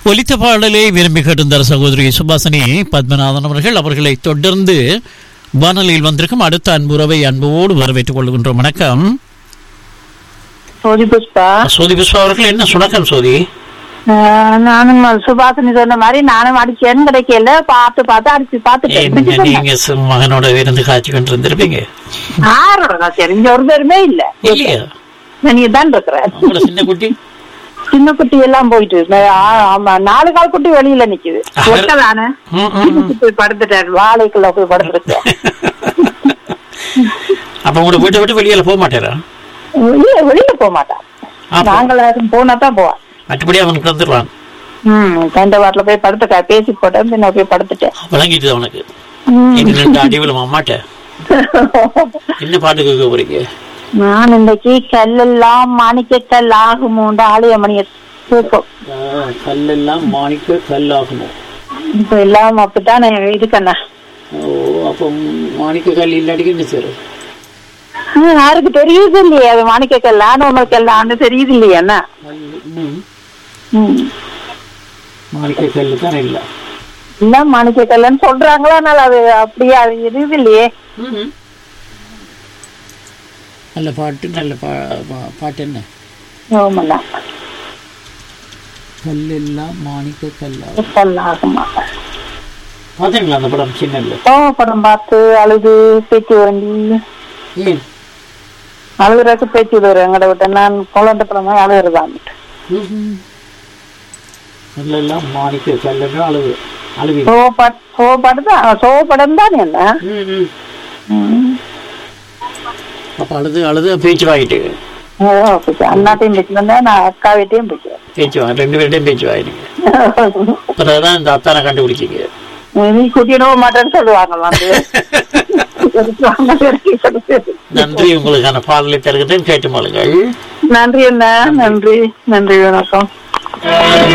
ஒலித்த பாடலை விரும்பி கேட்டிருந்தார் சகோதரி சுபாசனி பத்மநாதன் அவர்கள் அவர்களை தொடர்ந்து வானொலியில் வந்திருக்கும் அடுத்த அன்புறவை அன்போடு வரவேற்றுக் கொள்கின்றோம் வணக்கம் சோதி புஷ்பா சோதி புஷ்பா அவர்கள் என்ன சுணக்கம் சோதி ஆஹ் நானும் சுபாஷினி சொன்ன மாதிரி நானும் அடிச்சேன்னு கிடைக்கல பார்த்து பார்த்து அடிச்சு என்ன பார்த்துட்டேன் நீங்க சு- மகனோட இருந்து காய்ச்சி கொண்டு இருந்திருப்பீங்க ஆரோட நான் தெரிஞ்ச ஒரு பேருமே இல்ல இல்லையா நீங்க தான் இருக்கிறேன் உங்களோட சின்ன குட்டி சின்ன குட்டி எல்லாம் போயிட்டு நா- ஆ- ஆமா நாலு கால் குட்டி வெளியில நிக்குது அவர்- ஒட்டதானே ம், ம், ம். போய் படுத்துட்டேன் வாழைக்குள்ள போய் படுத்துருக்கேன் அப்ப உங்களோட வீட்டை விட்டு வெளியில போக மாட்டேரா இல்ல வெளியில போக மாட்டான் அப்போ நாங்கள் போனா தான் போவான் மற்றபடி அவனுக்கு வந்துடுவான் ம் கண்ட வாட்டில போய் படுத்துட்டா பேசி போட்டேன் பின்ன போய் படுத்துட்டேன் விளங்கிட்டு அவனுக்கு ம். என்ன ரெண்டு அடி விழும் அம்மாட்ட என்ன பாட்டு கேட்க போறீங்க நான் இன்னைக்கு கல்லெல்லாம் மாணிக்கக்கல் ஆகுமோண்டு ஆலயமணிய தூக்கம் கல்லெல்லாம் மாணிக்க கல்லாகணும் இப்ப எல்லாம் அப்படித்தான் இதுக்கண்ணா ஓ அப்போ மாணிக்க கல் இல்லாட்டிக்கு என்ன செய்யறது யாருக்கு தெரியுது இல்லையா அது மாணிக்கக்கல் ஆனவங்களுக்கெல்லாம் தெரியுது இல்லையா அண்ணா ம். மாணிக்க கல் தான் இல்லை எல்லாம் மாணிக்கக்கல்லுன்னு சொல்றாங்களா ஆனால் அது அப்படியே அது இது இல்லையே நல்ல பாட்டு நல்ல பா பா- பாட்டு என்ன ஆமாண்ணா கல் எல்லாம் மாணிக்க கல்லா கல் ஆகுமா பார்த்தீங்களா அந்த படம் சின்னல்ல ஓ படம் பார்த்து அழுது பேச்சு வரண்டி ஏன் அழுகுறதுக்கு பேச்சு விடுவாரு எங்கட விட்ட நான் குழந்தை படமா அழுகுறதான் கல்லெல்லாம் மாணிக்க கல்லுன்னு அழுது அழுவி சோபட் சோபடம் தான் சோபடம் தான் என்ன ம். அப்போ அழுது அழுது பேச்சு வாங்கிட்டு ஓ, ஓகே. அண்ணாட்டையும் பேச்சு வந்தேன் நான் அக்கா வீட்டையும் பேசுவேன் பேச்சு வாங்க ரெண்டு பேர்ட்டையும் பேச்சு வாங்கினீங்க அப்புறம் இந்த அத்தானை கண்டுபிடிச்சிங்க நீ கூட்டிடவும் மாட்டேன்னு சொல்லுவாங்க வந்து நன்றி உங்களுக்கான பாடலை தருகிறேன் கேட்டு மாளுங்கள் நன்றி அண்ணா நன்றி நன்றி வணக்கம்